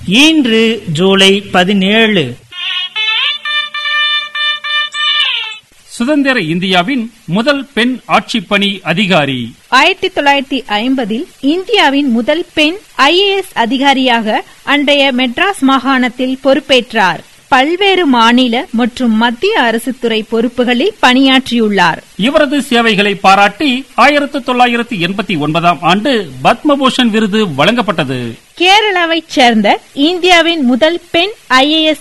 இன்று ஜூலை பதினேழு சுதந்திர இந்தியாவின் முதல் பெண் ஆட்சிப்பணி அதிகாரி ஆயிரத்தி தொள்ளாயிரத்தி ஐம்பதில் இந்தியாவின் முதல் பெண் ஐஏஎஸ் அதிகாரியாக அன்றைய மெட்ராஸ் மாகாணத்தில் பொறுப்பேற்றார் பல்வேறு மாநில மற்றும் மத்திய அரசு துறை பொறுப்புகளில் பணியாற்றியுள்ளார் இவரது சேவைகளை பாராட்டி ஆயிரத்து தொள்ளாயிரத்து எண்பத்தி ஒன்பதாம் ஆண்டு பத்மபூஷன் விருது வழங்கப்பட்டது கேரளாவைச் சேர்ந்த இந்தியாவின் முதல் பெண் ஐஏஎஸ்